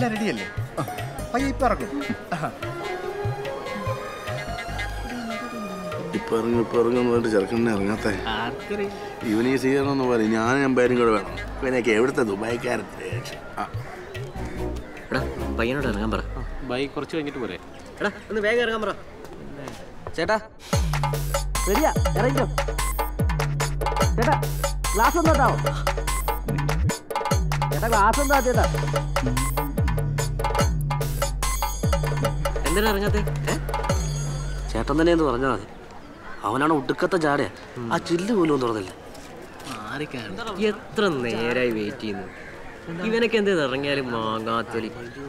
എല്ലാം റെഡിയല്ലേ പയ്യെ ഇപ്പൊ ഇറങ്ങും ഇപ്പൊ ഇറങ്ങി ഇപ്പൊ ഇറങ്ങുന്ന പറഞ്ഞിട്ട് ചെറുക്കനെ ഇറങ്ങാത്ത ഇവന് ഈ സ്വീകരണം എന്ന് പറയും ഞാൻ എമ്പാരും കൂടെ വേണം ഇവനൊക്കെ എവിടുത്തെ ദുബായിക്കാരൻ ആ എടാ പയ്യനോട് ഇറങ്ങാൻ പറ ബൈക്ക് കുറച്ച് കഴിഞ്ഞിട്ട് പോരെ എടാ ഒന്ന് വേഗം ഇറങ്ങാൻ പറ ചേട്ടാ റെഡിയാ ഇറങ്ങിക്കോ ചേട്ടാ ഗ്ലാസ് ഒന്ന് ഇട്ടാവോ ചേട്ടാ ഗ്ലാസ് എന്താ ചേട്ടാ എന്തിനാ ഇറങ്ങാത്തെ ഏ? ചേട്ടൻ തന്നെ എന്ന് പറഞ്ഞാൽ മതി അവനാണ് ഒടുക്കത്തെ ജാടയാ ആ ചില്ല് പോലും ഒന്നും തുറന്നില്ല എത്ര നേരായി വെയിറ്റ് ചെയ്യുന്നു ഇവനൊക്കെ എന്ത് ഇറങ്ങിയാലും മാങ്ങാത്തൊലി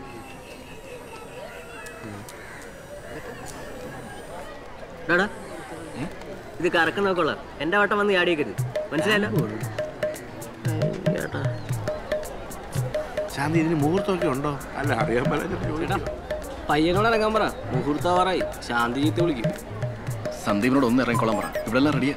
എടാടാ ഇത് കറക്കം നോക്കോളാം എന്റെ വട്ടം വന്ന് ചാടിയേക്കരുത് മനസ്സിലായല്ലോ ശാന്തി ഇതിന് മുഹൂർത്തമൊക്കെ ഉണ്ടോ അല്ല അറിയാൻ പറ്റില്ല പയ്യനോട് ഇറങ്ങാൻ പറ മുഹൂർത്താവാറായി ശാന്തി ചീത്ത വിളിക്കും സന്ദീപിനോട് ഒന്ന് ഇറങ്ങിക്കോളാൻ പറ ഇവിടെ എല്ലാം റെഡിയാ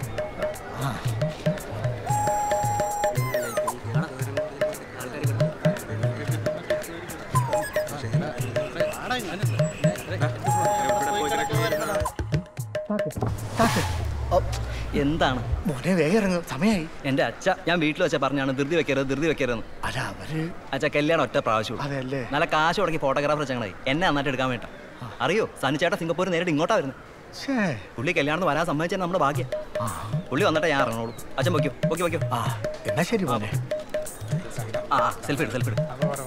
എന്താണ് മോനെ വേഗം ഇറങ്ങും സമയായി എന്റെ അച്ഛ ഞാൻ വീട്ടിൽ വെച്ച പറഞ്ഞാണ് ധൃതി വെക്കരുത് ധൃതി വെക്കരുതെന്ന് അല്ല അവര് അച്ഛ കല്യാണം ഒറ്റ പ്രാവശ്യം അതെ അല്ലേ നല്ല കാശ് തുടങ്ങി ഫോട്ടോഗ്രാഫർ ചങ്ങനായി എന്നെ നന്നായിട്ട് എടുക്കാൻ വേണ്ട അറിയോ സനി ചേട്ടാ സിംഗപ്പൂർ നേരിട്ട് ഇങ്ങോട്ടാ വരുന്നത് ഛേ പുള്ളി കല്യാണത്തിന് വരാൻ സമ്മതിച്ചാൽ നമ്മുടെ ഭാഗ്യം പുള്ളി വന്നിട്ട് ഞാൻ ഇറങ്ങണോളൂ അച്ഛൻ വയ്ക്കോ ഓക്കെ വയ്ക്കോ ആ എന്നാ ശരി മോനെ ആ സെൽഫി എടു സെൽഫി എടു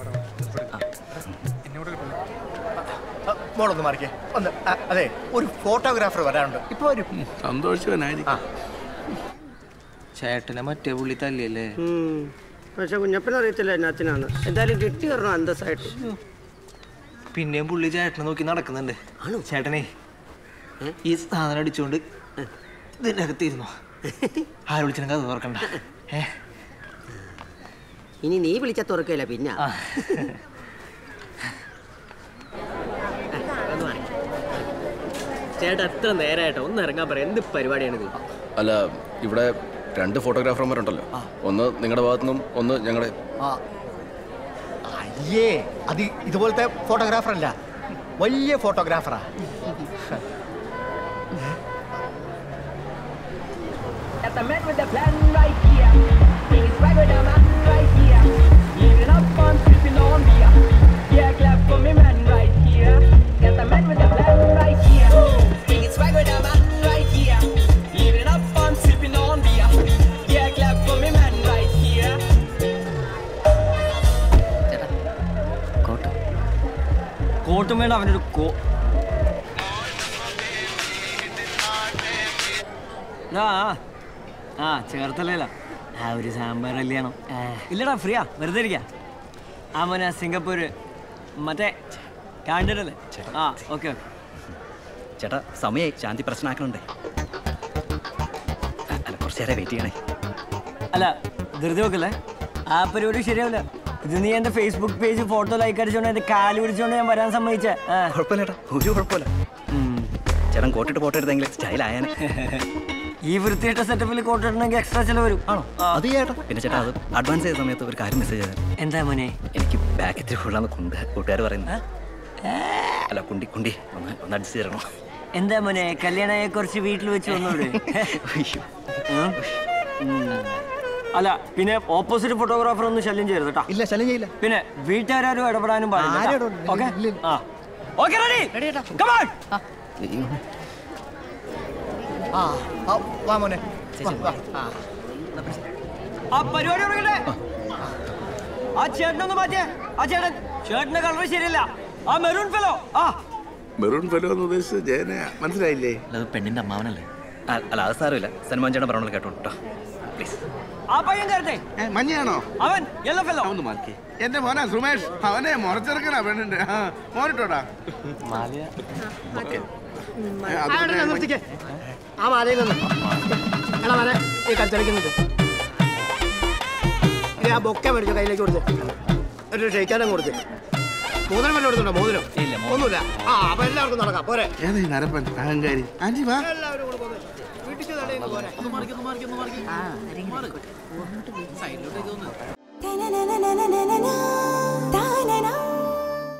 ആ, മോളൊന്ന് മാറിക്കേ ഒന്ന് ആ, അതെ ഒരു ഫോട്ടോഗ്രാഫർ വരാനുണ്ട് ഇപ്പൊ വരും സന്തോഷവനായിരിക്കും ചേട്ടനെ മറ്റേ പുള്ളി തല്ലിയല്ലേ പക്ഷെ കുഞ്ഞപ്പൻ അറിയത്തില്ല എന്നാത്തിനാണ് എന്തായാലും കിട്ടി വരണം അന്തസ്സായിട്ട് പിന്നെയും പുള്ളി ചേട്ടനെ നോക്കി നടക്കുന്നുണ്ട് ചേട്ടനെ ഈ സാധനം അടിച്ചുകൊണ്ട് ഇതിന്റെ അകത്തിരുന്നോ ആര് വിളിച്ചാൽ അത് തുറക്കണ്ട ഏ ഇനി നീ വിളിച്ച തുറക്കില്ല പിന്നെ ആ. ചേട്ടാ എത്ര നേരമായിട്ടോ ഒന്ന് ഇറങ്ങാൻ പറയാം എന്ത് പരിപാടിയാണിത് അല്ല ഇവിടെ രണ്ട് ഫോട്ടോഗ്രാഫർമാരുണ്ടല്ലോ ഒന്ന് നിങ്ങളുടെ ഭാഗത്തു നിന്നും ഒന്ന് ഞങ്ങളുടെ ആ അയ്യേ അത് ഇതുപോലത്തെ ഫോട്ടോഗ്രാഫർ അല്ല വലിയ ഫോട്ടോഗ്രാഫറാ Got the man with the plan right here. He's right with the man right here. Living up on sipping on beer. Yeah, clap for me man right here. Got the man with the plan right here. He's right with the man right here. Living up on sipping on beer. Yeah, clap for me man right here. കോട്ടും വേണ്ട അവൻ്റെ ഒരു കോ ആ ആ ചേർത്തല്ല ആ ഒരു സാമ്പാർ കല്യാണം ഇല്ലടാ ഫ്രീയാ വെറുതെ ഇരിക്കാ ആ മോനെ സിംഗപ്പൂര് മറ്റേ കാണ്ടിട്ടല്ലേ ആ ഓക്കെ ഓക്കെ ചേട്ടാ സമയായി ശാന്തി പ്രശ്നമാക്കണുണ്ടേ അല്ല കുറച്ച് നേരം വെയിറ്റ് ചെയ്യണേ അല്ല ധൃതി വെക്കല്ലേ ആ പരിപാടി ശരിയാവില്ല ഇത് നീ എന്റെ ഫേസ്ബുക്ക് പേജ് ഫോട്ടോ ലൈക്ക് അടിച്ചോണ്ട് എന്റെ കാല് പിടിച്ചോണ്ട് ഞാൻ വരാൻ സമ്മതിച്ചേ കുഴപ്പമില്ല ചേട്ടാ ഒരു കുഴപ്പമില്ല ചേട്ടൻ കോട്ടിട്ട് ഫോട്ടോ എടുത്തെങ്കിൽ സ്റ്റൈൽ ആയാനെ ഈ വൃത്തിയായിട്ട സെറ്റപ്പിൽ കോട്ട് ഇടണമെങ്കിൽ എക്സ്ട്രാ ചിലവ് വരും ആണോ അത് ചേട്ടാ പിന്നെ ചേട്ടാ അത് അഡ്വാൻസ് ചെയ്ത സമയത്ത് ഒരു കാര്യം മെസ്സേജ് ചെയ്താൽ എന്താ മോനെ എനിക്ക് ബാക്ക് ഇത്തിരി ഫുള്ളാന്ന് കൊണ്ട് കൂട്ടുകാർ പറയുന്നത് അല്ല കുണ്ടി കുണ്ടി ഒന്ന് ഒന്ന് അഡ്ജസ്റ്റ് ചെയ്യണം എന്താ മോനെ കല്യാണയെ കുറച്ച് വീട്ടിൽ വെച്ച് വന്നോളൂ അല്ല പിന്നെ ഓപ്പോസിറ്റ് ഫോട്ടോഗ്രാഫർ ഒന്നും ശല്യം ചെയ്യരുത് കേട്ടോ ഇല്ല ശല്യം ചെയ്യില്ല പിന്നെ വീട്ടുകാരും ഇടപെടാനും ആരും പാടില്ല ഇടപെടില്ല. ഓക്കെ ഇല്ല, ഇല്ല. ആ ഓക്കെ റെഡി കമാൺ ആ ആ, വാ മോനെ വാ, വാ. ആ. ആ പരിപാടി തുടങ്ങട്ടെ ആ ചേട്ടനൊന്ന് മാറ്റിയേ ആ ചേട്ടൻ ചേട്ടന്റെ കളർ ശരിയല്ല ആ മെറൂൺ ഫെലോ ആ മെറൂൺ ഫെലോ എന്ന് ഉദ്ദേശിച്ചത് ജയനയാ മനസ്സിലായില്ലേ അത് പെണ്ണിന്റെ അമ്മാവനല്ലേ അല്ല അത് സാരമില്ല സൽമാൻ ചേട്ടൻ പറഞ്ഞോളൂ കേട്ടോ കേട്ടോ പ്ലീസ് ആ പയ്യൻ കയറട്ടെ ഏ, മഞ്ഞയാണോ അവൻ യെല്ലോ ഫെലോ ഒന്ന് മാറ്റി എന്റെ മോനാ സുമേഷ് അവനെ മുറച്ചെറുക്കനാ പെണ്ണിന്റെ ആ, മോനിട്ടോടാ ഓക്കെ ഏ, അത് പിന്നെ നിർത്തിക്കേ ആ മാലയിൽ നിന്ന് എടാ മാല ഈ കച്ചടിക്കുന്നുണ്ട് ഇത് ആ ബൊക്ക മേടിച്ച കയ്യിലേക്ക് കൊടുത്ത് ഒരു ഷെയ്ക്കാനും കൊടുത്ത് മോതിരം വല്ലതും എടുത്തുണ്ടോ മോതിരം ഇല്ല, ഒന്നുമില്ല ആ അപ്പൊ എല്ലാവർക്കും നടക്കാം പോരെ ഏതാ ഈ നരപ്പൻ അഹങ്കാരി ആന്റി വാ എല്ലാവരും കൂടെ പോരെ വീട്ടിൽ പോരെ